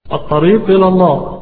الطريق إلى الله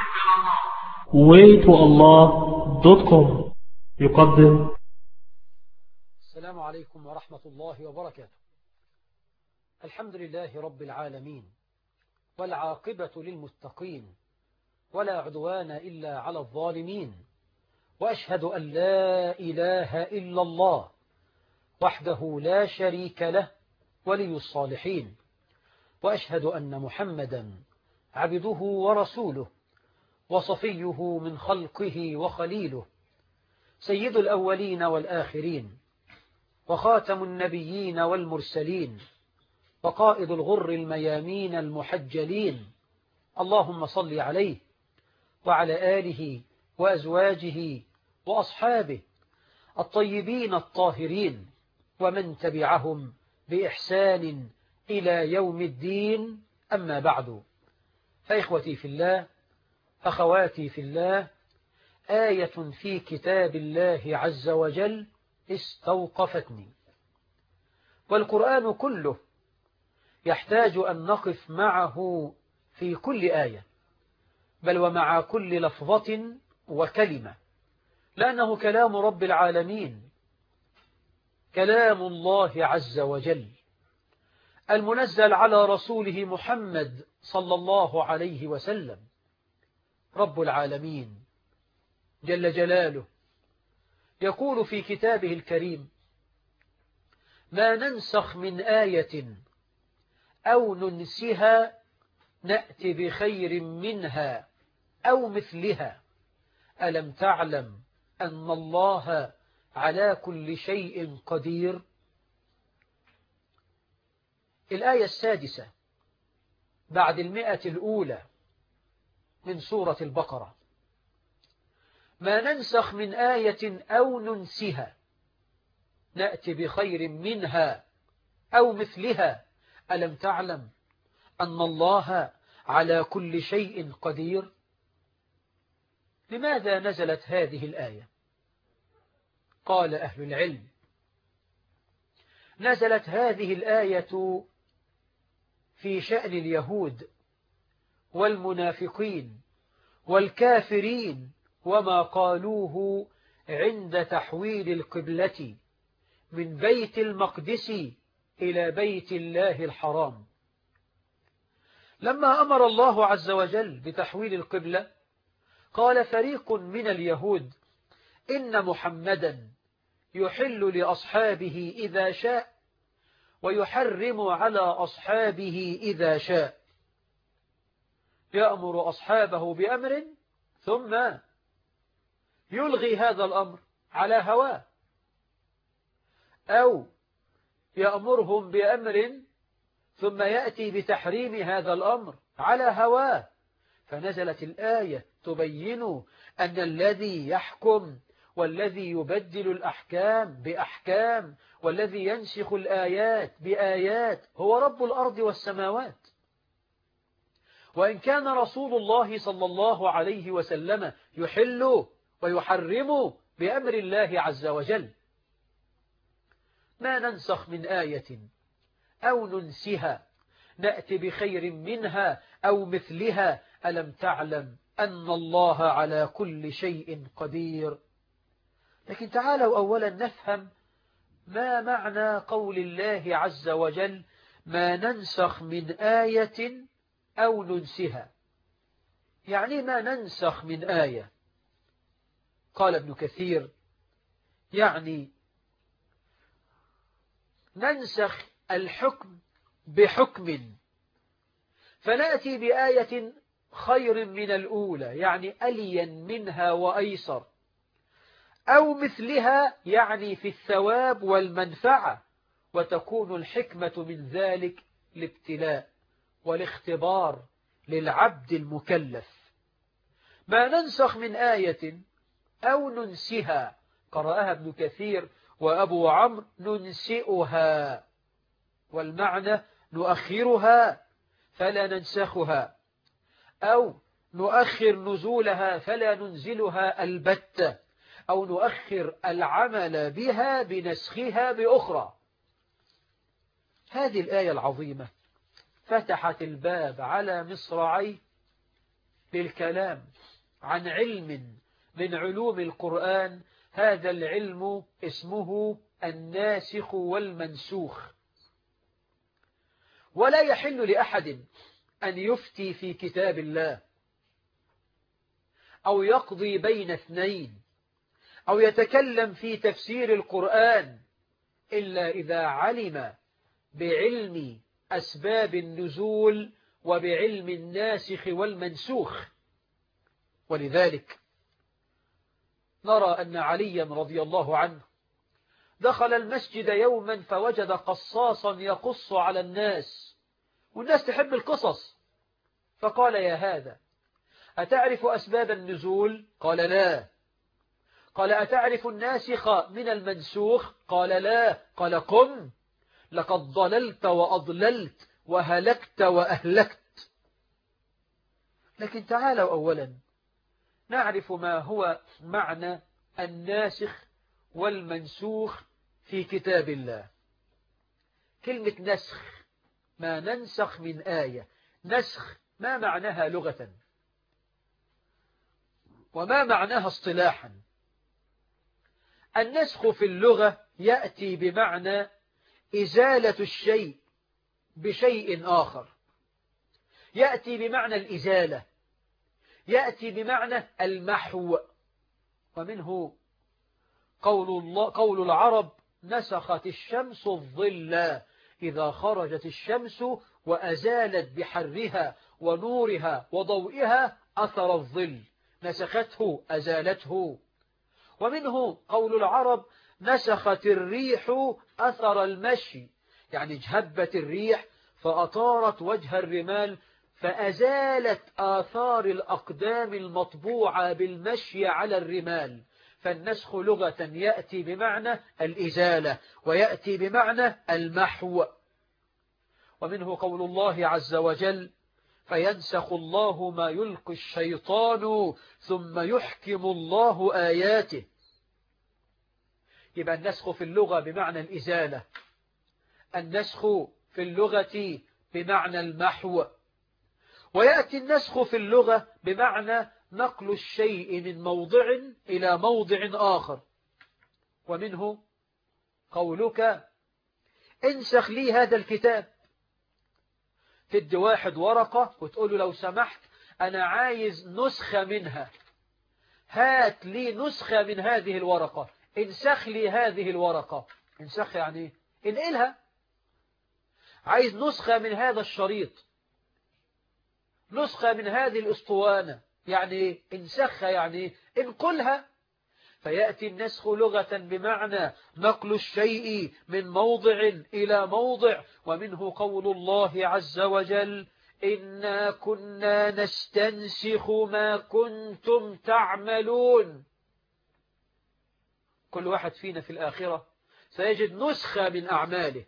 waytoallah.com يقدم السلام عليكم ورحمة الله وبركاته الحمد لله رب العالمين والعاقبة للمتقين ولا عدوان إلا على الظالمين وأشهد أن لا إله إلا الله وحده لا شريك له ولي الصالحين وأشهد أن محمدا عبده ورسوله وصفيه من خلقه وخليله سيد الأولين والآخرين وخاتم النبيين والمرسلين وقائد الغر الميامين المحجلين اللهم صل عليه وعلى آله وأزواجه وأصحابه الطيبين الطاهرين ومن تبعهم بإحسان إلى يوم الدين أما بعد فإخوتي في الله أخواتي في الله آية في كتاب الله عز وجل استوقفتني والقرآن كله يحتاج أن نقف معه في كل آية بل ومع كل لفظة وكلمة لأنه كلام رب العالمين كلام الله عز وجل المنزل على رسوله محمد صلى الله عليه وسلم رب العالمين جل جلاله يقول في كتابه الكريم ما ننسخ من آية أو ننسها نأتي بخير منها أو مثلها ألم تعلم أن الله على كل شيء قدير الآية السادسة بعد المئة الأولى من سورة البقرة ما ننسخ من آية أو ننسها نأتي بخير منها أو مثلها ألم تعلم أن الله على كل شيء قدير لماذا نزلت هذه الآية قال أهل العلم نزلت هذه الآية في شأن اليهود والمنافقين والكافرين وما قالوه عند تحويل القبلة من بيت المقدس إلى بيت الله الحرام لما أمر الله عز وجل بتحويل القبلة قال فريق من اليهود إن محمدا يحل لأصحابه إذا شاء ويحرم على أصحابه إذا شاء يأمر أصحابه بأمر ثم يلغي هذا الأمر على هواه أو يأمرهم بأمر ثم يأتي بتحريم هذا الأمر على هواه فنزلت الآية تبين أن الذي يحكم والذي يبدل الأحكام بأحكام والذي ينسخ الآيات بآيات هو رب الأرض والسماوات وإن كان رسول الله صلى الله عليه وسلم يحل ويحرم بأمر الله عز وجل ما ننسخ من آية أو ننسها نأتي بخير منها أو مثلها ألم تعلم أن الله على كل شيء قدير لكن تعالوا أولا نفهم ما معنى قول الله عز وجل ما ننسخ من آية أو ننسها يعني ما ننسخ من آية قال ابن كثير يعني ننسخ الحكم بحكم فنأتي بآية خير من الأولى يعني ألين منها وأيسر أو مثلها يعني في الثواب والمنفعة وتكون الحكمة من ذلك الابتلاء والاختبار للعبد المكلف ما ننسخ من آية أو ننسها قرأها ابن كثير وأبو عمرو ننسئها والمعنى نؤخرها فلا ننسخها أو نؤخر نزولها فلا ننزلها البتة أو نؤخر العمل بها بنسخها بأخرى هذه الآية العظيمة فتحت الباب على مصراعي للكلام عن علم من علوم القرآن هذا العلم اسمه الناسخ والمنسوخ ولا يحل لأحد أن يفتي في كتاب الله أو يقضي بين اثنين أو يتكلم في تفسير القرآن إلا إذا علم بعلم أسباب النزول وبعلم الناسخ والمنسوخ ولذلك نرى أن عليا رضي الله عنه دخل المسجد يوما فوجد قصاصا يقص على الناس والناس تحب القصص فقال يا هذا أتعرف أسباب النزول قال لا قال أتعرف الناسخ من المنسوخ قال لا قال قم لقد ضللت وأضللت وهلكت وأهلكت لكن تعالوا أولا نعرف ما هو معنى الناسخ والمنسوخ في كتاب الله كلمة نسخ ما ننسخ من آية نسخ ما معناها لغة وما معناها اصطلاحا النسخ في اللغة يأتي بمعنى إزالة الشيء بشيء آخر يأتي بمعنى الإزالة يأتي بمعنى المحو ومنه قول, الله قول العرب نسخت الشمس الظل إذا خرجت الشمس وأزالت بحرها ونورها وضوئها أثر الظل نسخته أزالته ومنه قول العرب نسخت الريح أثر المشي يعني جهبت الريح فأطارت وجه الرمال فأزالت آثار الأقدام المطبوعة بالمشي على الرمال فالنسخ لغة يأتي بمعنى الإزالة ويأتي بمعنى المحو ومنه قول الله عز وجل فينسخ الله ما يلقي الشيطان ثم يحكم الله آياته يبقى النسخ في اللغة بمعنى الإزالة النسخ في اللغة بمعنى المحو ويأتي النسخ في اللغة بمعنى نقل الشيء من موضع إلى موضع آخر ومنه قولك انسخ لي هذا الكتاب تدي واحد ورقة وتقول له لو سمحت أنا عايز نسخة منها هات لي نسخة من هذه الورقة انسخ لي هذه الورقة انسخ يعني انقلها عايز نسخة من هذا الشريط نسخة من هذه الاسطوانة يعني انسخ يعني انقلها فيأتي النسخ لغة بمعنى نقل الشيء من موضع إلى موضع ومنه قول الله عز وجل إنا كنا نستنسخ ما كنتم تعملون كل واحد فينا في الآخرة سيجد نسخة من أعماله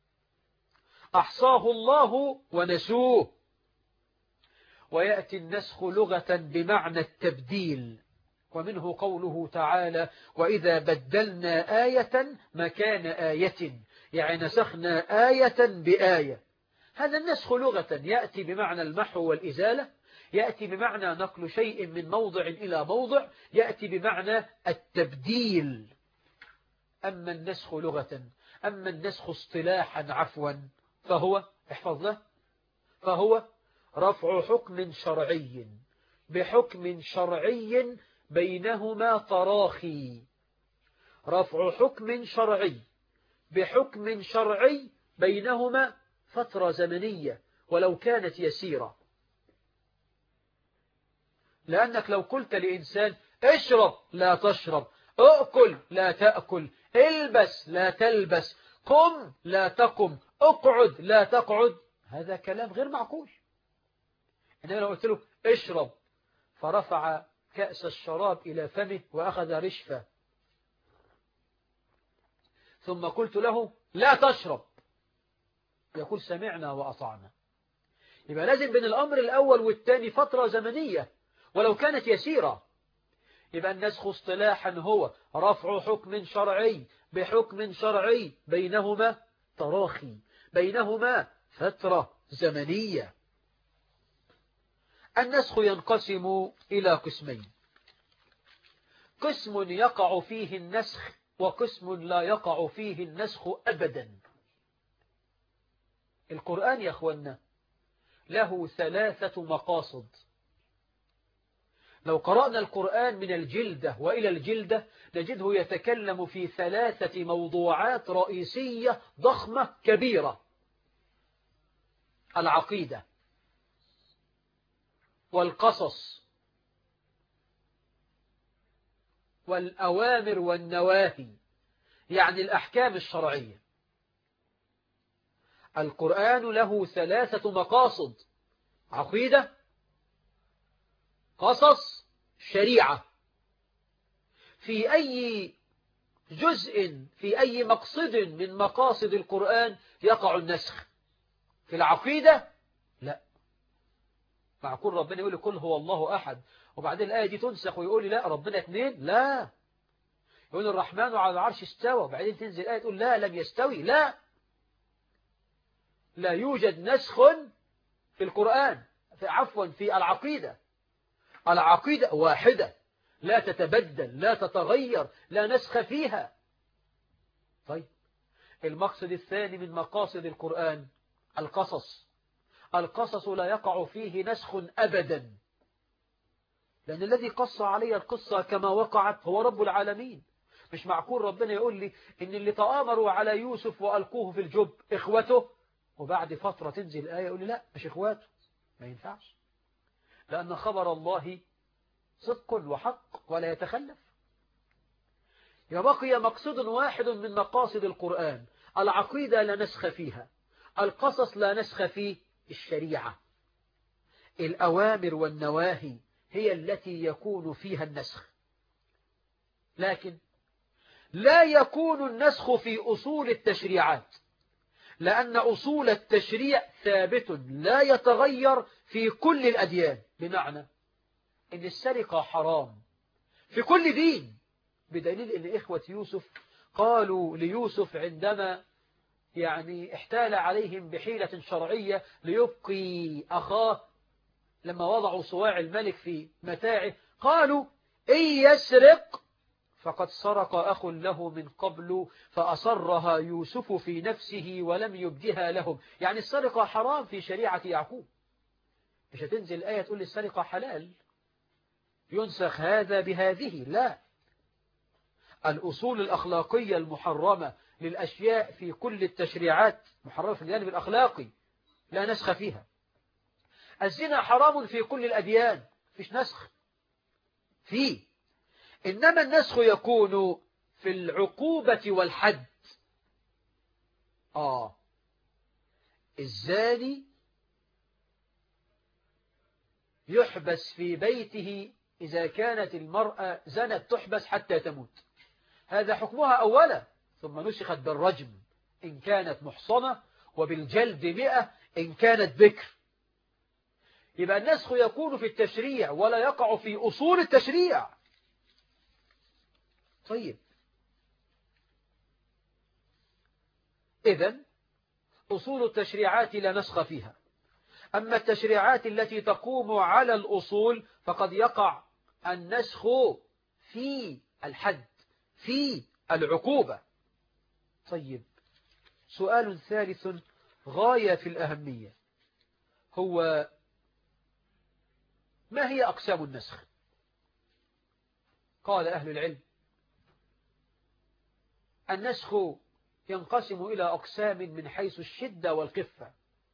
أحصاه الله ونسوه ويأتي النسخ لغة بمعنى التبديل ومنه قوله تعالى وإذا بدلنا آية مكان آية يعني نسخنا آية بآية هذا النسخ لغة يأتي بمعنى المحو والإزالة يأتي بمعنى نقل شيء من موضع إلى موضع يأتي بمعنى التبديل أما النسخ لغة أما النسخ اصطلاحا عفوا فهو احفظ له فهو رفع حكم شرعي بحكم شرعي بينهما تراخي رفع حكم شرعي بحكم شرعي بينهما فترة زمنية ولو كانت يسيرة لأنك لو قلت لإنسان اشرب لا تشرب اأكل لا تأكل البس لا تلبس قم لا تقم اقعد لا تقعد هذا كلام غير معقول إنما لو قلت له اشرب فرفع كأس الشراب إلى فمه وأخذ رشفة ثم قلت له لا تشرب يقول سمعنا وأطعنا يبقى لازم بين الأمر الأول والثاني فترة زمنية ولو كانت يسيرة يبقى النسخ اصطلاحا هو رفع حكم شرعي بحكم شرعي بينهما تراخي بينهما فترة زمنية النسخ ينقسم إلى قسمين قسم يقع فيه النسخ وقسم لا يقع فيه النسخ أبدا القرآن يا أخوانا له ثلاثة مقاصد لو قرأنا القرآن من الجلدة وإلى الجلدة نجده يتكلم في ثلاثة موضوعات رئيسية ضخمة كبيرة العقيدة والقصص والأوامر والنواهي يعني الأحكام الشرعية القرآن له ثلاثة مقاصد عقيدة قصص شريعة في أي جزء في أي مقصد من مقاصد القرآن يقع النسخ في العقيدة لا معقول ربنا يقول كل هو الله أحد وبعدين الآية دي تنسخ ويقول لي لا ربنا اثنين لا يقول الرحمن على العرش استوى وبعدين تنزل الآية تقول لا لم يستوي لا لا يوجد نسخ في القرآن في عفوا في العقيدة العقيدة واحدة لا تتبدل لا تتغير لا نسخ فيها طيب المقصد الثاني من مقاصد القرآن القصص القصص لا يقع فيه نسخ أبدا لأن الذي قص علي القصة كما وقعت هو رب العالمين مش معقول ربنا يقول لي إن اللي تآمروا على يوسف وألقوه في الجب إخوته وبعد فترة تنزل الآية يقول لي لا مش إخواته ما ينفعش لأن خبر الله صدق وحق ولا يتخلف يبقي مقصود واحد من مقاصد القرآن العقيدة لا نسخ فيها القصص لا نسخ فيه الشريعة الأوامر والنواهي هي التي يكون فيها النسخ لكن لا يكون النسخ في أصول التشريعات لأن أصول التشريع ثابت لا يتغير في كل الأديان بمعنى أن السرقة حرام في كل دين بدليل أن إخوة يوسف قالوا ليوسف عندما يعني احتال عليهم بحيلة شرعية ليبقي أخاه لما وضعوا صواع الملك في متاعه قالوا إن يسرق فقد سرق أخ له من قبل فأصرها يوسف في نفسه ولم يبدها لهم يعني السرقة حرام في شريعة يعقوب مش هتنزل الآية تقول السرقة حلال ينسخ هذا بهذه لا الأصول الأخلاقية المحرمة للأشياء في كل التشريعات محرمة في الجانب الأخلاقي لا نسخ فيها الزنا حرام في كل الأديان فيش نسخ فيه إنما النسخ يكون في العقوبة والحد آه الزاني يحبس في بيته إذا كانت المرأة زنت تحبس حتى تموت هذا حكمها أولا ثم نسخت بالرجم إن كانت محصنة وبالجلد مئة إن كانت بكر يبقى النسخ يكون في التشريع ولا يقع في أصول التشريع طيب إذا أصول التشريعات لا نسخ فيها أما التشريعات التي تقوم على الأصول فقد يقع النسخ في الحد في العقوبة طيب سؤال ثالث غاية في الأهمية هو ما هي أقسام النسخ قال أهل العلم النسخ ينقسم إلى أقسام من حيث الشدة والخفة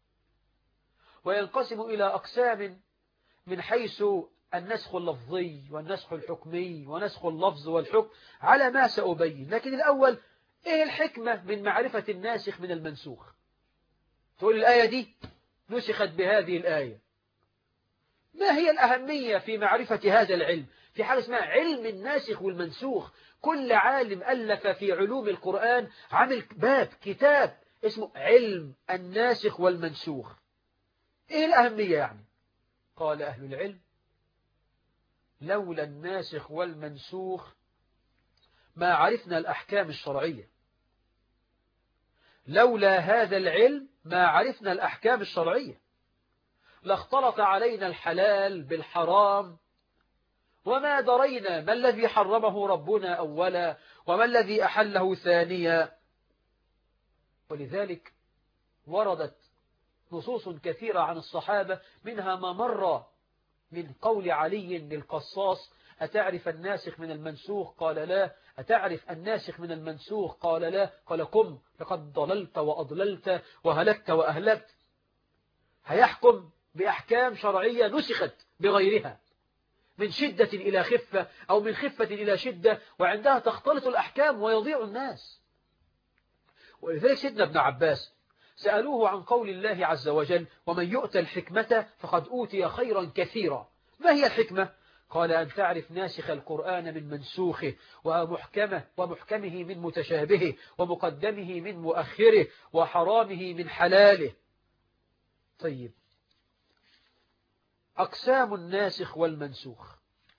وينقسم إلى أقسام من حيث النسخ اللفظي والنسخ الحكمي ونسخ اللفظ والحكم على ما سأبين لكن الأول إيه الحكمة من معرفة الناسخ من المنسوخ تقول الآية دي نسخت بهذه الآية ما هي الأهمية في معرفة هذا العلم في حاجة اسمها علم الناسخ والمنسوخ كل عالم ألف في علوم القرآن عمل باب كتاب اسمه علم الناسخ والمنسوخ ايه الأهمية يعني قال أهل العلم لولا الناسخ والمنسوخ ما عرفنا الأحكام الشرعية لولا هذا العلم ما عرفنا الأحكام الشرعية لاختلط علينا الحلال بالحرام وما درينا ما الذي حرمه ربنا أولا وما الذي أحله ثانيا ولذلك وردت نصوص كثيرة عن الصحابة منها ما مر من قول علي للقصاص أتعرف الناسخ من المنسوخ قال لا أتعرف الناسخ من المنسوخ قال لا قال قم لقد ضللت وأضللت وهلكت وأهلكت هيحكم بأحكام شرعية نسخت بغيرها من شدة إلى خفة أو من خفة إلى شدة وعندها تختلط الأحكام ويضيع الناس ولذلك سيدنا ابن عباس سألوه عن قول الله عز وجل ومن يؤتى الحكمة فقد أوتي خيرا كثيرا ما هي الحكمة؟ قال أن تعرف ناسخ القرآن من منسوخه ومحكمه ومحكمه من متشابهه ومقدمه من مؤخره وحرامه من حلاله طيب أقسام الناسخ والمنسوخ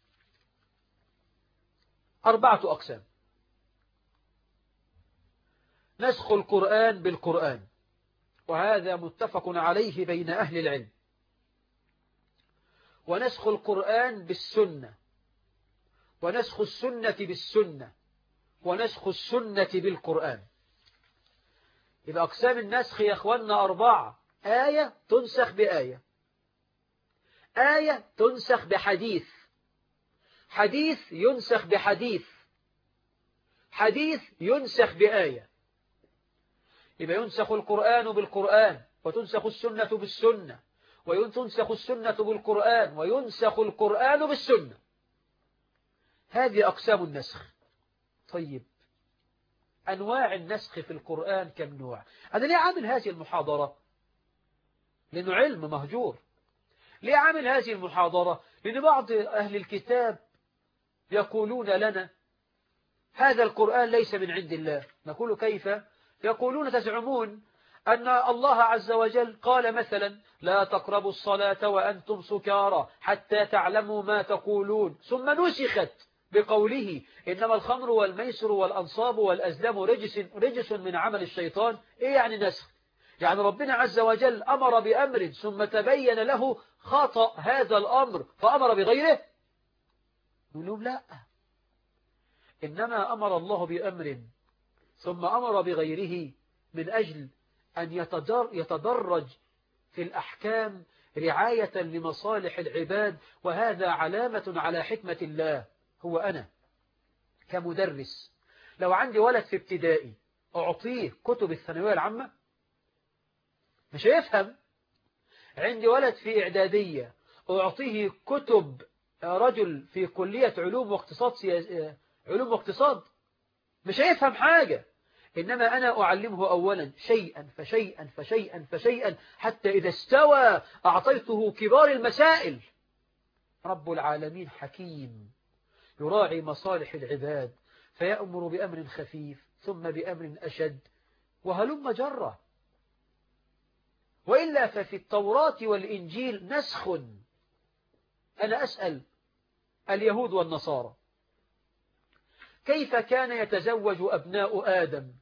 أربعة أقسام نسخ القرآن بالقرآن وهذا متفق عليه بين أهل العلم ونسخ القرآن بالسنة ونسخ السنة بالسنة ونسخ السنة بالقرآن إذا أقسام النسخ يا أخوانا أربعة آية تنسخ بآية آية تنسخ بحديث حديث ينسخ بحديث حديث ينسخ بآية يبقى ينسخ القرآن بالقرآن وتنسخ السنة بالسنة وتنسخ السنة بالقرآن وينسخ القرآن بالسنة هذه أقسام النسخ طيب أنواع النسخ في القرآن كم نوع أنا ليه عامل هذه المحاضرة لأنه علم مهجور ليه عامل هذه المحاضرة لأن بعض أهل الكتاب يقولون لنا هذا القرآن ليس من عند الله نقول كيف يقولون تزعمون أن الله عز وجل قال مثلا لا تقربوا الصلاة وأنتم سكارى حتى تعلموا ما تقولون ثم نسخت بقوله إنما الخمر والميسر والأنصاب والأزلام رجس, رجس من عمل الشيطان إيه يعني نسخ يعني ربنا عز وجل أمر بأمر ثم تبين له خطأ هذا الأمر فأمر بغيره نقول لا إنما أمر الله بأمر ثم أمر بغيره من أجل أن يتدر يتدرج في الأحكام رعاية لمصالح العباد وهذا علامة على حكمة الله هو أنا كمدرس لو عندي ولد في ابتدائي أعطيه كتب الثانوية العامة مش هيفهم عندي ولد في إعدادية أعطيه كتب رجل في كلية علوم واقتصاد سياس... علوم واقتصاد مش هيفهم حاجة إنما أنا أعلمه أولا شيئا فشيئا فشيئا فشيئا حتى إذا استوى أعطيته كبار المسائل رب العالمين حكيم يراعي مصالح العباد فيأمر بأمر خفيف ثم بأمر أشد وهلم جرة وإلا ففي التوراة والإنجيل نسخ أنا أسأل اليهود والنصارى كيف كان يتزوج أبناء آدم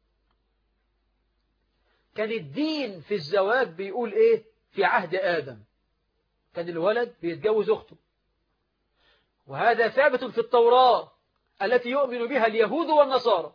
كان الدين في الزواج بيقول إيه في عهد آدم كان الولد بيتجوز أخته وهذا ثابت في التوراة التي يؤمن بها اليهود والنصارى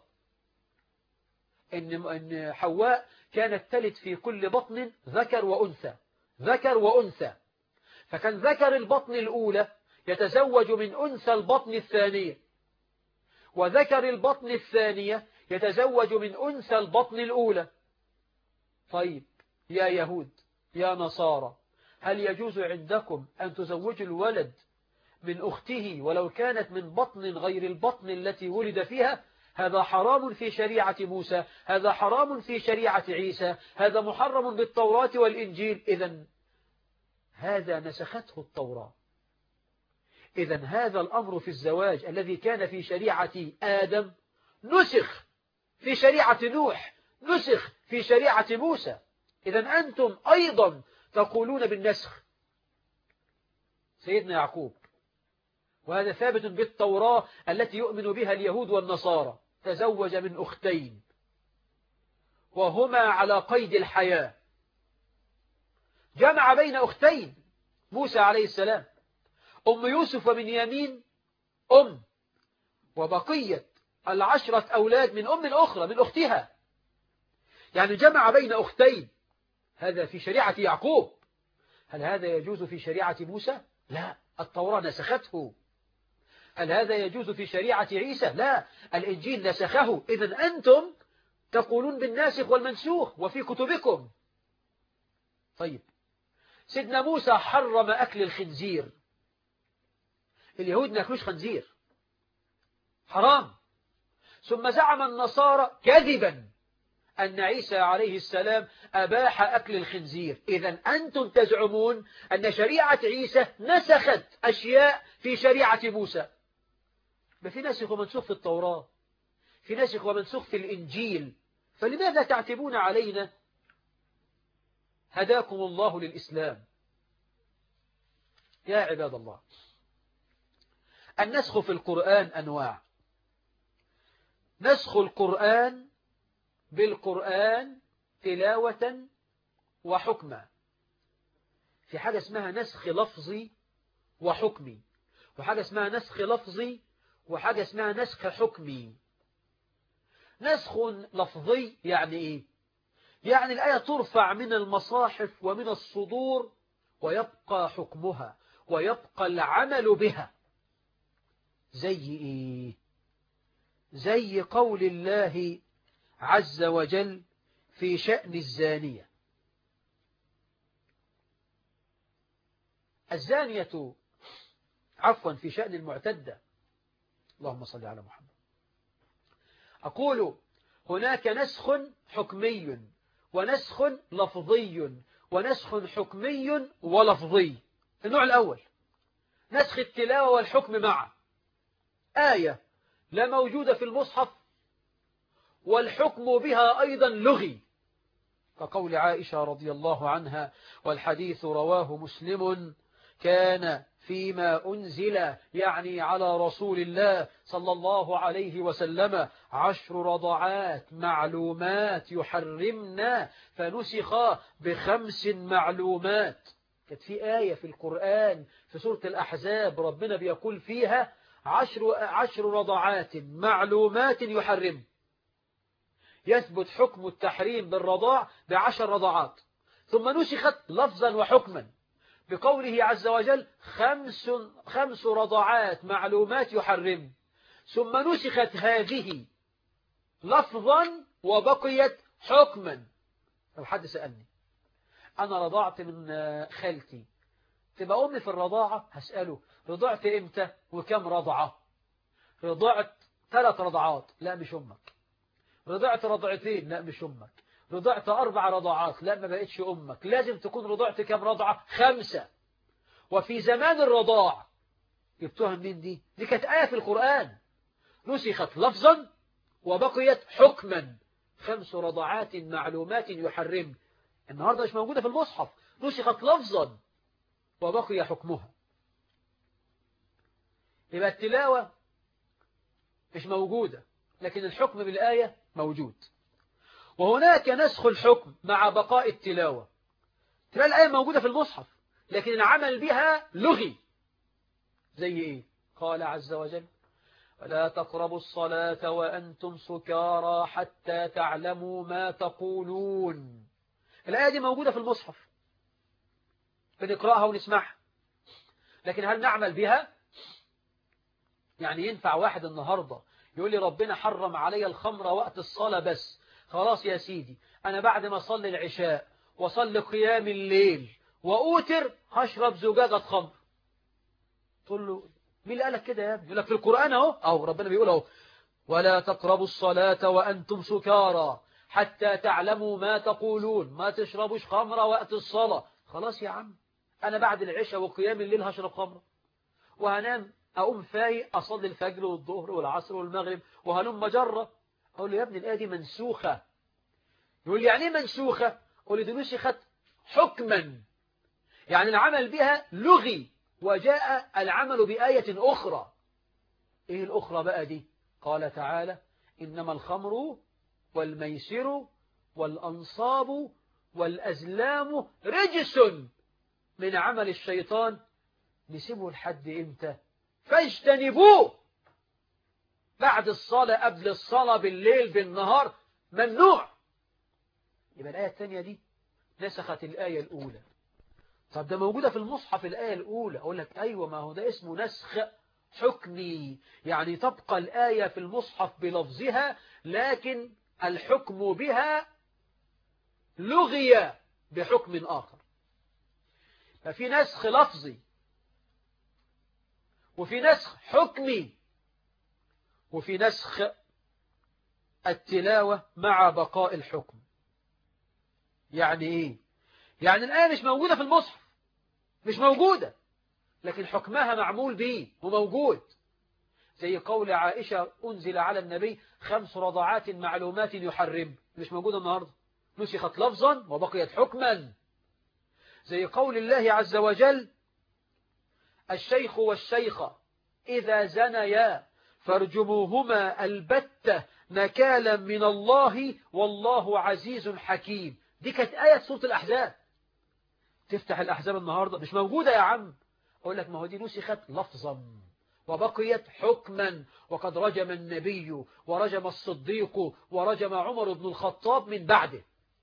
إن, إن حواء كانت تلد في كل بطن ذكر وأنثى ذكر وأنثى فكان ذكر البطن الأولى يتزوج من أنثى البطن الثانية وذكر البطن الثانية يتزوج من أنثى البطن الأولى طيب يا يهود يا نصارى هل يجوز عندكم أن تزوجوا الولد من أخته ولو كانت من بطن غير البطن التي ولد فيها هذا حرام في شريعة موسى هذا حرام في شريعة عيسى هذا محرم بالتوراة والإنجيل إذا هذا نسخته التوراة إذا هذا الأمر في الزواج الذي كان في شريعة آدم نسخ في شريعة نوح نسخ في شريعة موسى إذا أنتم أيضا تقولون بالنسخ سيدنا يعقوب وهذا ثابت بالتوراة التي يؤمن بها اليهود والنصارى تزوج من أختين وهما على قيد الحياة جمع بين أختين موسى عليه السلام أم يوسف ومن يمين أم وبقية العشرة أولاد من أم أخرى من أختها يعني جمع بين أختين هذا في شريعة يعقوب هل هذا يجوز في شريعة موسى؟ لا التوراة نسخته هل هذا يجوز في شريعة عيسى؟ لا الإنجيل نسخه إذا أنتم تقولون بالناسخ والمنسوخ وفي كتبكم طيب سيدنا موسى حرم أكل الخنزير اليهود ما يأكلوش خنزير حرام ثم زعم النصارى كذبا أن عيسى عليه السلام أباح أكل الخنزير إذا أنتم تزعمون أن شريعة عيسى نسخت أشياء في شريعة موسى ما في ناسخ ومنسوخ في التوراة في ناسخ ومنسوخ في الإنجيل فلماذا تعتبون علينا هداكم الله للإسلام يا عباد الله النسخ في القرآن أنواع نسخ القرآن بالقرآن تلاوة وحكمة في حاجة اسمها نسخ لفظي وحكمي وحاجة اسمها نسخ لفظي وحاجة اسمها نسخ حكمي نسخ لفظي يعني ايه يعني الآية ترفع من المصاحف ومن الصدور ويبقى حكمها ويبقى العمل بها زي ايه زي قول الله عز وجل في شأن الزانية الزانية عفوا في شأن المعتدة اللهم صل على محمد أقول هناك نسخ حكمي ونسخ لفظي ونسخ حكمي ولفظي النوع الأول نسخ التلاوة والحكم معا آية لا موجودة في المصحف والحكم بها أيضا لغي كقول عائشة رضي الله عنها والحديث رواه مسلم كان فيما أنزل يعني على رسول الله صلى الله عليه وسلم عشر رضعات معلومات يحرمنا فنسخ بخمس معلومات كانت في آية في القرآن في سورة الأحزاب ربنا بيقول فيها عشر, عشر رضعات معلومات يحرم يثبت حكم التحريم بالرضاع بعشر رضعات ثم نسخت لفظا وحكما بقوله عز وجل خمس, خمس رضعات معلومات يحرم ثم نسخت هذه لفظا وبقيت حكما لو حد سألني أنا رضعت من خالتي تبقى أمي في الرضاعة هسأله رضعت إمتى وكم رضعة رضعت ثلاث رضعات لا مش أمك رضعت رضعتين لا مش أمك رضعت أربع رضعات لا ما بقتش أمك لازم تكون رضعت كم رضعة خمسة وفي زمان الرضاع جبتوها منين دي دي كانت آية في القرآن نسخت لفظا وبقيت حكما خمس رضعات معلومات يحرم النهاردة مش موجودة في المصحف نسخت لفظا وبقي حكمها يبقى التلاوة مش موجودة لكن الحكم بالآية موجود وهناك نسخ الحكم مع بقاء التلاوة تلاقي الآية موجودة في المصحف لكن العمل بها لغي زي إيه قال عز وجل ولا تقربوا الصلاة وأنتم سكارى حتى تعلموا ما تقولون الآية دي موجودة في المصحف بنقرأها ونسمعها لكن هل نعمل بها يعني ينفع واحد النهاردة يقول لي ربنا حرم علي الخمر وقت الصلاة بس خلاص يا سيدي أنا بعد ما صلي العشاء وصلي قيام الليل وأوتر هشرب زجاجة خمر تقول له مين اللي قالك كده يا ابني يقول لك في القرآن اهو أو ربنا بيقول اهو ولا تقربوا الصلاة وأنتم سكارى حتى تعلموا ما تقولون ما تشربوش خمرة وقت الصلاة خلاص يا عم أنا بعد العشاء وقيام الليل هشرب خمرة وهنام أقوم فايق أصلي الفجر والظهر والعصر والمغرب وهلم مجرة أقول له يا ابني الآية دي منسوخة يقول لي يعني ايه منسوخة أقول له دي نسخت حكما يعني العمل بها لغي وجاء العمل بآية أخرى إيه الأخرى بقى دي قال تعالى إنما الخمر والميسر والأنصاب والأزلام رجس من عمل الشيطان نسيبه لحد إمتى فاجتنبوه بعد الصلاة قبل الصلاة بالليل بالنهار ممنوع يبقى الآية الثانية دي نسخت الآية الأولى طب ده موجودة في المصحف الآية الأولى أقول لك أيوة ما هو ده اسمه نسخ حكمي يعني تبقى الآية في المصحف بلفظها لكن الحكم بها لغي بحكم آخر ففي نسخ لفظي وفي نسخ حكمي وفي نسخ التلاوة مع بقاء الحكم يعني ايه يعني الآية مش موجودة في المصحف مش موجودة لكن حكمها معمول به وموجود زي قول عائشة أنزل على النبي خمس رضعات معلومات يحرم مش موجودة النهاردة نسخت لفظا وبقيت حكما زي قول الله عز وجل الشيخ والشيخة إذا زنيا فارجموهما البتة نكالا من الله والله عزيز حكيم دي كانت آية سورة الأحزاب تفتح الأحزاب النهاردة مش موجودة يا عم أقول لك ما هو دي نسخت لفظا وبقيت حكما وقد رجم النبي ورجم الصديق ورجم عمر بن الخطاب من بعده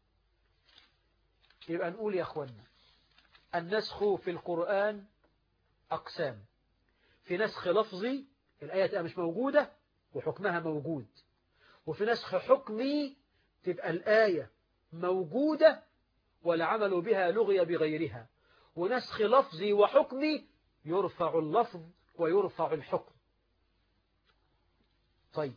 يبقى نقول يا أخوانا النسخ في القرآن أقسام في نسخ لفظي الآية تبقى مش موجودة وحكمها موجود وفي نسخ حكمي تبقى الآية موجودة والعمل بها لغي بغيرها ونسخ لفظي وحكمي يرفع اللفظ ويرفع الحكم طيب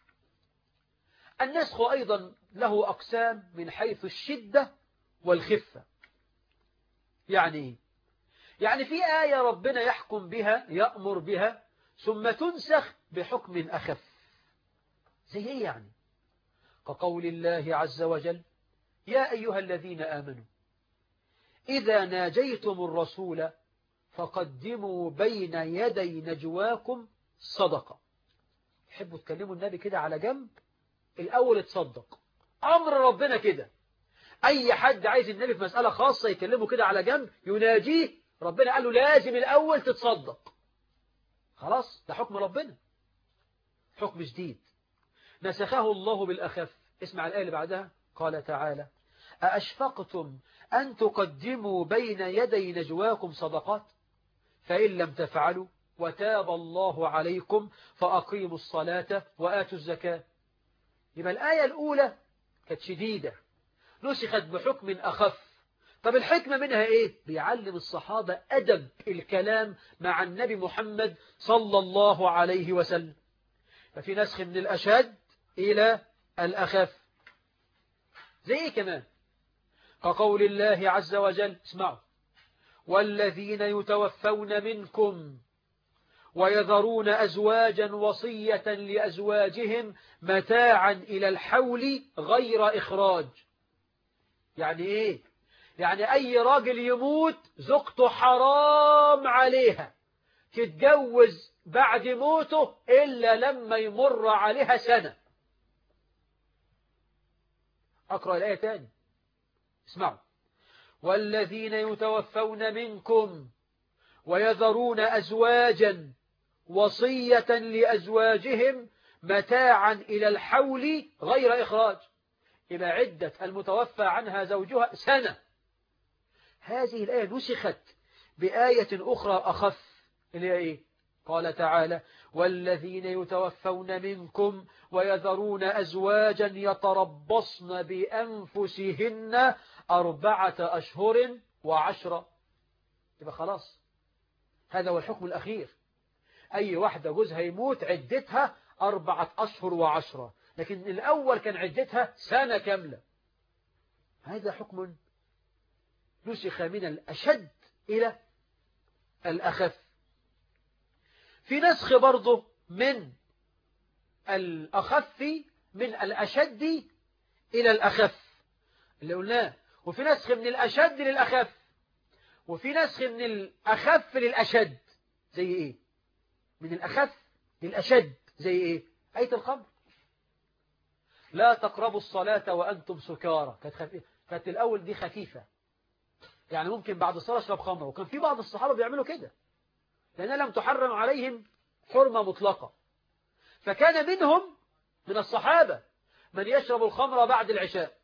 النسخ أيضا له أقسام من حيث الشدة والخفة يعني يعني في آية ربنا يحكم بها يأمر بها ثم تنسخ بحكم أخف زي إيه يعني كقول الله عز وجل يا أيها الذين آمنوا إذا ناجيتم الرسول فقدموا بين يدي نجواكم صدقة يحبوا تكلموا النبي كده على جنب الأول تصدق أمر ربنا كده أي حد عايز النبي في مسألة خاصة يكلمه كده على جنب يناجيه ربنا قال له لازم الأول تتصدق خلاص ده حكم ربنا حكم جديد نسخه الله بالأخف اسمع الآية اللي بعدها قال تعالى أأشفقتم أن تقدموا بين يدي نجواكم صدقات فإن لم تفعلوا وتاب الله عليكم فأقيموا الصلاة وآتوا الزكاة يبقى الآية الأولى كانت شديدة نسخت بحكم أخف طب الحكمة منها إيه؟ بيعلم الصحابة أدب الكلام مع النبي محمد صلى الله عليه وسلم ففي نسخ من الأشد إلى الأخف زي إيه كمان كقول الله عز وجل اسمعوا والذين يتوفون منكم ويذرون أزواجا وصية لأزواجهم متاعا إلى الحول غير إخراج يعني إيه يعني أي راجل يموت زوجته حرام عليها تتجوز بعد موته إلا لما يمر عليها سنة أقرأ الآية تاني اسمعوا والذين يتوفون منكم ويذرون أزواجا وصية لأزواجهم متاعا إلى الحول غير إخراج إلى عدة المتوفى عنها زوجها سنة هذه الآية نسخت بآية أخرى أخف اللي هي إيه؟ قال تعالى والذين يتوفون منكم ويذرون أزواجا يتربصن بأنفسهن أربعة أشهر وعشرة يبقى خلاص هذا هو الحكم الأخير أي واحدة جوزها يموت عدتها أربعة أشهر وعشرة لكن الأول كان عدتها سنة كاملة هذا حكم نسخ من الأشد إلى الأخف في نسخ برضه من الأخف من الأشد إلى الأخف اللي قلناه وفي نسخ من الأشد للأخف وفي نسخ من الأخف للأشد زي إيه من الأخف للأشد زي إيه آية الخمر لا تقربوا الصلاة وأنتم سكارى كانت كانت الأول دي خفيفة يعني ممكن بعد الصلاة اشرب خمرة وكان في بعض الصحابة بيعملوا كده لأنها لم تحرم عليهم حرمة مطلقة فكان منهم من الصحابة من يشرب الخمر بعد العشاء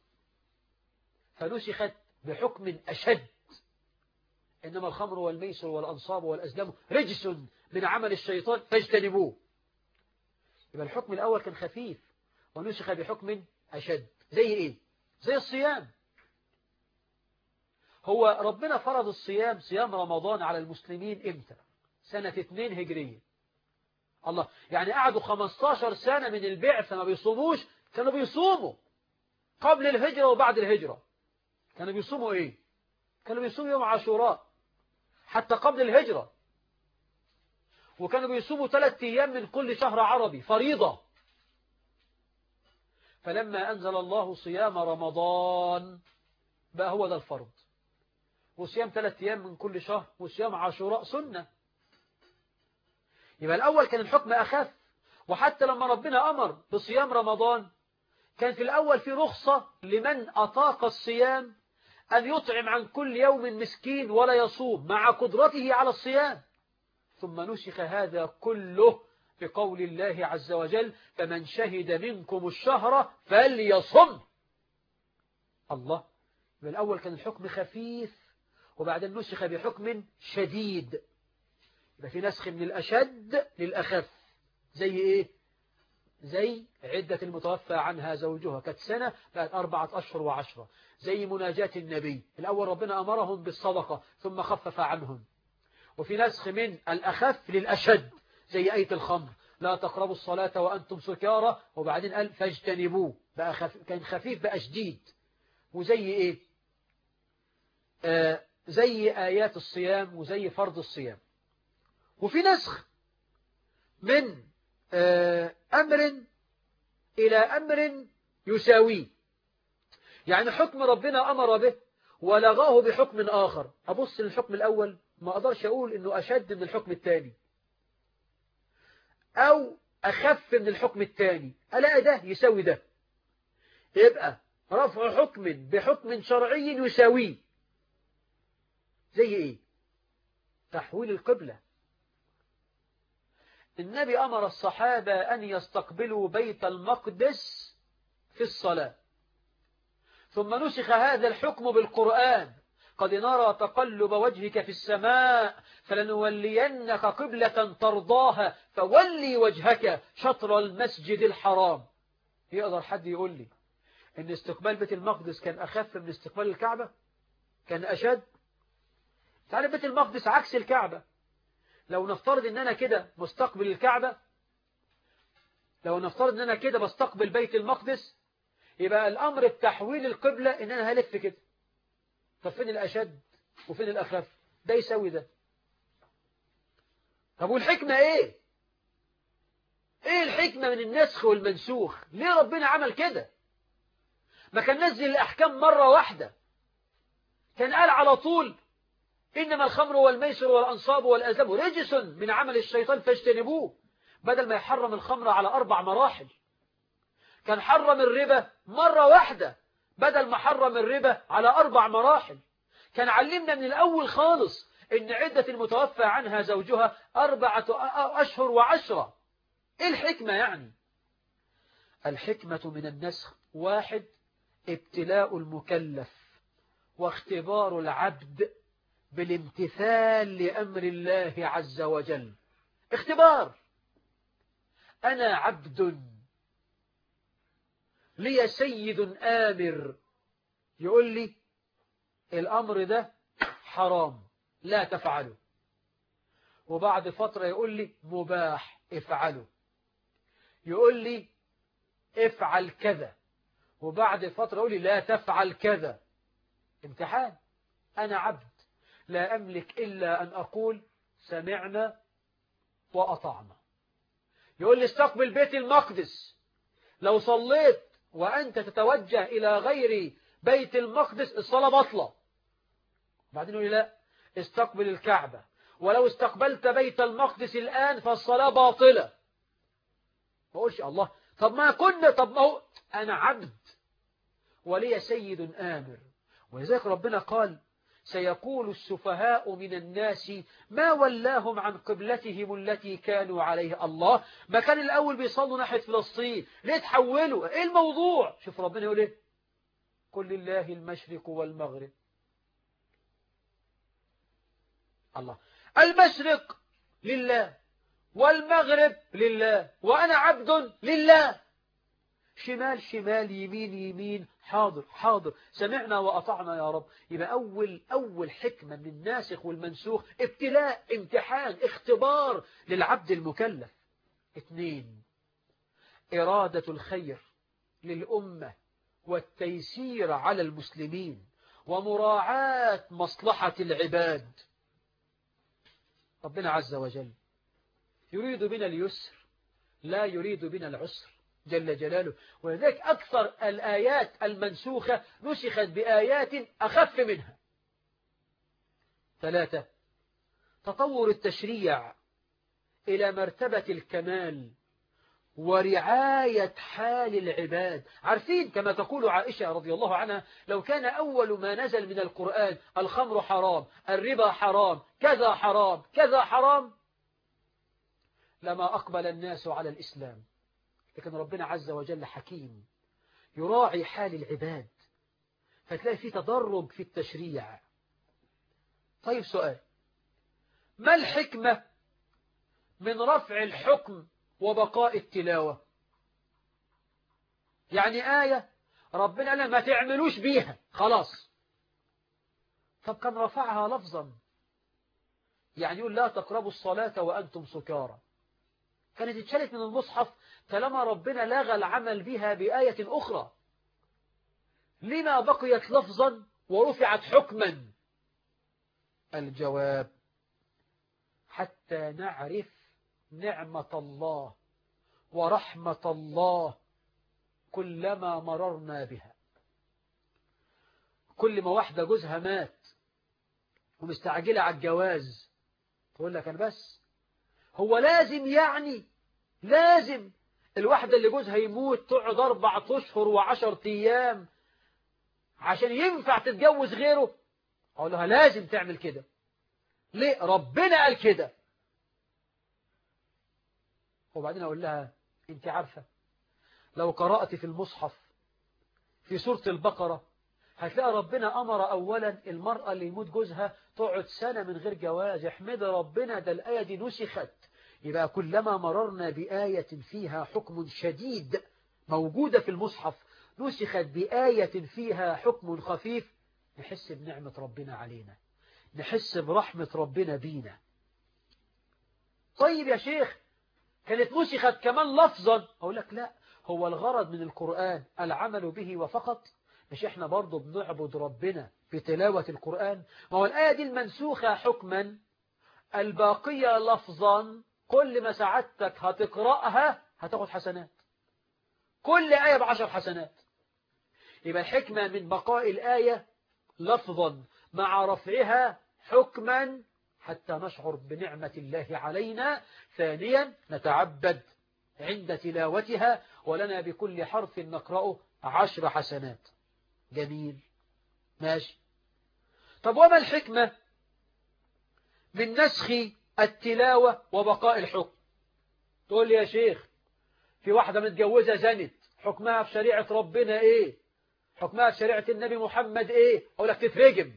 فنسخت بحكم أشد إنما الخمر والميسر والأنصاب والأزلام رجس من عمل الشيطان فاجتنبوه يبقى الحكم الأول كان خفيف ونسخ بحكم أشد زي إيه زي الصيام هو ربنا فرض الصيام صيام رمضان على المسلمين إمتى سنة 2 هجرية الله يعني قعدوا 15 سنة من البعثة ما بيصوموش كانوا بيصوموا قبل الهجرة وبعد الهجرة كانوا بيصوموا ايه كانوا بيصوموا يوم عاشوراء حتى قبل الهجرة وكانوا بيصوموا ثلاثة أيام من كل شهر عربي فريضة فلما أنزل الله صيام رمضان بقى هو ده الفرض وصيام ثلاثة أيام من كل شهر وصيام عاشوراء سنة يبقى الأول كان الحكم أخف وحتى لما ربنا أمر بصيام رمضان كان في الأول في رخصة لمن أطاق الصيام أن يطعم عن كل يوم مسكين ولا يصوم مع قدرته على الصيام ثم نسخ هذا كله بقول الله عز وجل فمن شهد منكم الشهر فليصم الله يبقى الأول كان الحكم خفيف وبعدين نسخ بحكم شديد يبقى في نسخ من الأشد للأخف زي إيه زي عدة المتوفى عنها زوجها كانت سنة بقت أربعة أشهر وعشرة زي مناجاة النبي الأول ربنا أمرهم بالصدقة ثم خفف عنهم وفي نسخ من الأخف للأشد زي آية الخمر لا تقربوا الصلاة وأنتم سكارى وبعدين قال فاجتنبوه بقى خف... كان خفيف بقى شديد وزي إيه آه زي آيات الصيام وزي فرض الصيام وفي نسخ من آه أمر إلى أمر يساويه يعني حكم ربنا أمر به ولغاه بحكم آخر أبص للحكم الأول ما أقدرش أقول أنه أشد من الحكم الثاني أو أخف من الحكم الثاني ألا ده يساوي ده يبقى رفع حكم بحكم شرعي يساويه زي إيه تحويل القبلة النبي أمر الصحابة أن يستقبلوا بيت المقدس في الصلاة ثم نسخ هذا الحكم بالقرآن قد نرى تقلب وجهك في السماء فلنولينك قبلة ترضاها فولي وجهك شطر المسجد الحرام يقدر حد يقول لي ان استقبال بيت المقدس كان أخف من استقبال الكعبة كان أشد تعالى بيت المقدس عكس الكعبة لو نفترض ان انا كده مستقبل الكعبة لو نفترض ان انا كده بستقبل بيت المقدس يبقى الامر بتحويل القبلة ان انا هلف كده طب فين الاشد وفين الاخف ده يساوي ده طب والحكمة ايه ايه الحكمة من النسخ والمنسوخ ليه ربنا عمل كده ما كان نزل الاحكام مرة واحدة كان قال على طول إنما الخمر والميسر والأنصاب والأزلام رجس من عمل الشيطان فاجتنبوه بدل ما يحرم الخمر على أربع مراحل كان حرم الربا مرة واحدة بدل ما حرم الربا على أربع مراحل كان علمنا من الأول خالص إن عدة المتوفى عنها زوجها أربعة أشهر وعشرة إيه الحكمة يعني الحكمة من النسخ واحد ابتلاء المكلف واختبار العبد بالامتثال لأمر الله عز وجل اختبار أنا عبد لي سيد آمر يقول لي الأمر ده حرام لا تفعله وبعد فترة يقول لي مباح افعله يقول لي افعل كذا وبعد فترة يقول لي لا تفعل كذا امتحان أنا عبد لا أملك إلا أن أقول سمعنا وأطعنا يقول لي استقبل بيت المقدس لو صليت وأنت تتوجه إلى غير بيت المقدس الصلاة بطلة بعدين يقول لي لا استقبل الكعبة ولو استقبلت بيت المقدس الآن فالصلاة باطلة ما أقولش الله طب ما كنا طب ما هو أنا عبد ولي سيد آمر ولذلك ربنا قال سيقول السفهاء من الناس ما ولاهم عن قبلتهم التي كانوا عليها الله ما كان الأول بيصلوا ناحية فلسطين ليه تحولوا ايه الموضوع شوف ربنا يقول ايه قل لله المشرق والمغرب الله المشرق لله والمغرب لله وأنا عبد لله شمال شمال يمين يمين حاضر حاضر سمعنا وأطعنا يا رب يبقى أول أول حكمة من الناسخ والمنسوخ ابتلاء امتحان اختبار للعبد المكلف اثنين إرادة الخير للأمة والتيسير على المسلمين ومراعاة مصلحة العباد ربنا عز وجل يريد بنا اليسر لا يريد بنا العسر جل جلاله ولذلك أكثر الآيات المنسوخة نسخت بآيات أخف منها ثلاثة تطور التشريع إلى مرتبة الكمال ورعاية حال العباد عارفين كما تقول عائشة رضي الله عنها لو كان أول ما نزل من القرآن الخمر حرام الربا حرام كذا حرام كذا حرام لما أقبل الناس على الإسلام لكن ربنا عز وجل حكيم يراعي حال العباد فتلاقي في تدرج في التشريع طيب سؤال ما الحكمة من رفع الحكم وبقاء التلاوة يعني آية ربنا قال ما تعملوش بيها خلاص طب كان رفعها لفظا يعني يقول لا تقربوا الصلاة وأنتم سكارى كانت اتشالت من المصحف طالما ربنا لغى العمل بها بآية أخرى لما بقيت لفظا ورفعت حكما الجواب حتى نعرف نعمة الله ورحمة الله كلما مررنا بها كل ما واحدة جوزها مات ومستعجلة على الجواز تقول لك أنا بس هو لازم يعني لازم الواحدة اللي جوزها يموت تقعد أربع أشهر وعشر أيام عشان ينفع تتجوز غيره أقول لها لازم تعمل كده ليه ربنا قال كده وبعدين أقول لها أنت عارفة لو قرأت في المصحف في سورة البقرة هتلاقي ربنا أمر أولا المرأة اللي يموت جوزها تقعد سنة من غير جواز احمد ربنا ده الآية دي نسخت يبقى كلما مررنا بآية فيها حكم شديد موجودة في المصحف نسخت بآية فيها حكم خفيف نحس بنعمة ربنا علينا نحس برحمة ربنا بينا طيب يا شيخ كانت نسخت كمان لفظا أقول لك لا هو الغرض من القرآن العمل به وفقط مش احنا برضو بنعبد ربنا في تلاوة القرآن ما هو الآية دي المنسوخة حكما الباقية لفظا كل ما سعادتك هتقرأها هتاخد حسنات كل آية بعشر حسنات يبقى الحكمة من بقاء الآية لفظا مع رفعها حكما حتى نشعر بنعمة الله علينا ثانيا نتعبد عند تلاوتها ولنا بكل حرف نقرأه عشر حسنات جميل ماشي طب وما الحكمة من نسخ التلاوة وبقاء الحكم تقول لي يا شيخ في واحدة متجوزة زنت حكمها في شريعة ربنا ايه حكمها في شريعة النبي محمد ايه اقول لك تترجم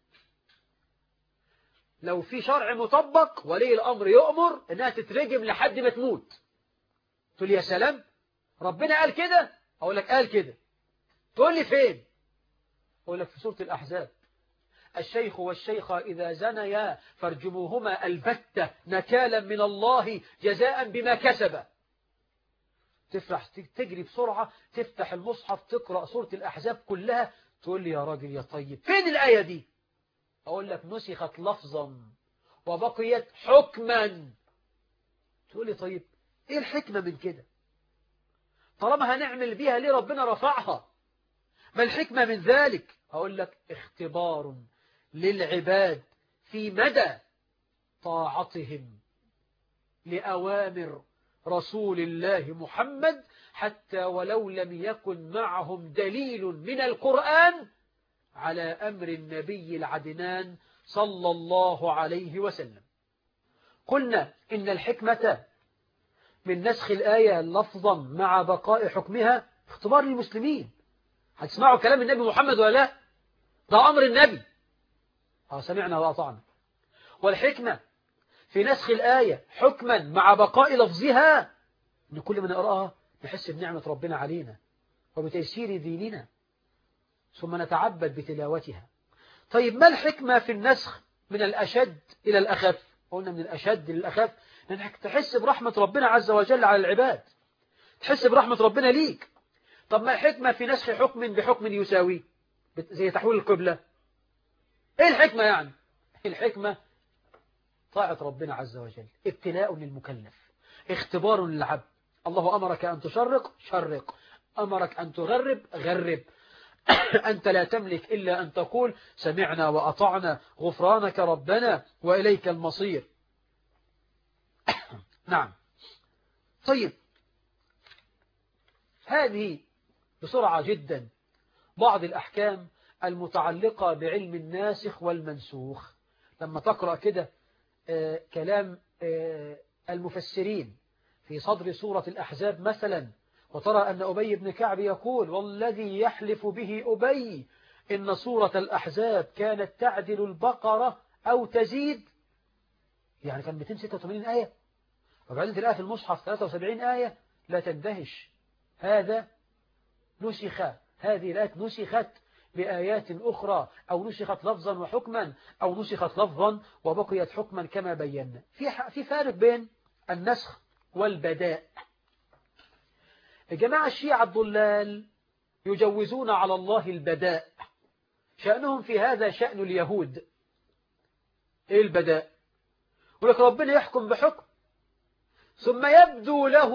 لو في شرع مطبق ولي الأمر يؤمر انها تترجم لحد ما تموت تقول لي يا سلام ربنا قال كده اقول لك قال كده تقول لي فين أقول لك في سورة الأحزاب الشيخ والشيخة إذا زنيا فارجموهما البتة نكالا من الله جزاء بما كسب تفرح تجري بسرعة تفتح المصحف تقرأ سورة الأحزاب كلها تقول لي يا راجل يا طيب فين الآية دي أقول لك نسخت لفظا وبقيت حكما تقول لي طيب إيه الحكمة من كده طالما هنعمل بيها ليه ربنا رفعها ما الحكمة من ذلك أقول لك اختبار للعباد في مدى طاعتهم لأوامر رسول الله محمد حتى ولو لم يكن معهم دليل من القرآن على أمر النبي العدنان صلى الله عليه وسلم قلنا إن الحكمة من نسخ الآية لفظا مع بقاء حكمها اختبار للمسلمين هتسمعوا كلام النبي محمد ولا لا ده أمر النبي اه سمعنا وأطعنا والحكمة في نسخ الآية حكما مع بقاء لفظها إن كل من نقرأها نحس بنعمة ربنا علينا وبتيسير ديننا ثم نتعبد بتلاوتها طيب ما الحكمة في النسخ من الأشد إلى الأخف قلنا من الأشد للأخف لأنك تحس برحمة ربنا عز وجل على العباد تحس برحمة ربنا ليك طب ما الحكمة في نسخ حكم بحكم يساوي زي تحويل القبلة ايه الحكمة يعني الحكمة طاعة ربنا عز وجل ابتلاء للمكلف اختبار للعبد الله أمرك أن تشرق شرق أمرك أن تغرب غرب أنت لا تملك إلا أن تقول سمعنا وأطعنا غفرانك ربنا وإليك المصير نعم طيب هذه بسرعة جدا بعض الأحكام المتعلقة بعلم الناسخ والمنسوخ لما تقرأ كده آه كلام آه المفسرين في صدر سورة الأحزاب مثلا وترى أن أبي بن كعب يقول والذي يحلف به أبي إن سورة الأحزاب كانت تعدل البقرة أو تزيد يعني كان 286 آية وبعدين تلاقيها في المصحف 73 آية لا تندهش هذا نسخ هذه الآيات نسخت بآيات أخرى أو نسخت لفظا وحكما أو نسخت لفظا وبقيت حكما كما بينا في في فارق بين النسخ والبداء الجماعة الشيعة الضلال يجوزون على الله البداء شأنهم في هذا شأن اليهود إيه البداء ولك ربنا يحكم بحكم ثم يبدو له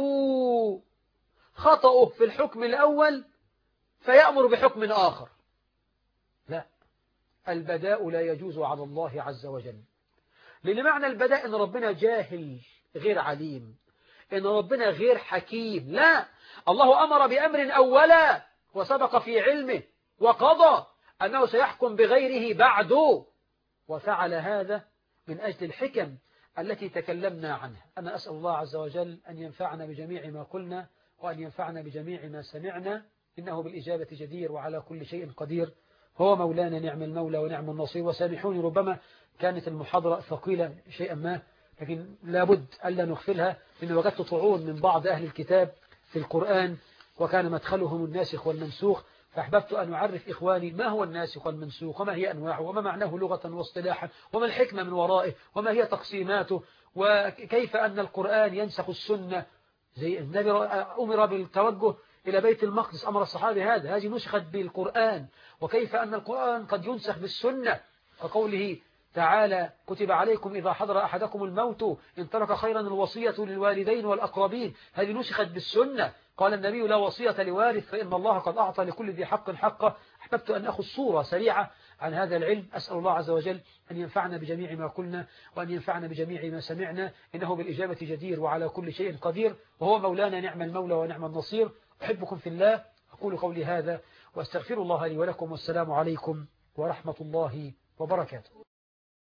خطأه في الحكم الأول فيأمر بحكم آخر لا البداء لا يجوز على الله عز وجل لأن معنى البداء أن ربنا جاهل غير عليم إن ربنا غير حكيم لا الله أمر بأمر أولا وسبق في علمه وقضى أنه سيحكم بغيره بعده وفعل هذا من أجل الحكم التي تكلمنا عنها أنا أسأل الله عز وجل أن ينفعنا بجميع ما قلنا وأن ينفعنا بجميع ما سمعنا إنه بالإجابة جدير وعلى كل شيء قدير هو مولانا نعم المولى ونعم النصير وسامحوني ربما كانت المحاضرة ثقيلة شيئا ما لكن لابد ألا نغفلها لأن وجدت طعون من بعض أهل الكتاب في القرآن وكان مدخلهم الناسخ والمنسوخ فأحببت أن أعرف إخواني ما هو الناسخ والمنسوخ وما هي أنواعه وما معناه لغة واصطلاحا وما الحكمة من ورائه وما هي تقسيماته وكيف أن القرآن ينسخ السنة زي النبي أمر بالتوجه إلى بيت المقدس أمر الصحابي هذا هذه نسخت بالقرآن وكيف أن القرآن قد ينسخ بالسنة وقوله تعالى كتب عليكم إذا حضر أحدكم الموت إن ترك خيرا الوصية للوالدين والأقربين هذه نسخت بالسنة قال النبي لا وصية لوارث فإن الله قد أعطى لكل ذي حق حقه أحببت أن أخذ صورة سريعة عن هذا العلم أسأل الله عز وجل أن ينفعنا بجميع ما قلنا وأن ينفعنا بجميع ما سمعنا إنه بالإجابة جدير وعلى كل شيء قدير وهو مولانا نعم المولى ونعم النصير أحبكم في الله أقول قولي هذا وأستغفر الله لي ولكم والسلام عليكم ورحمة الله وبركاته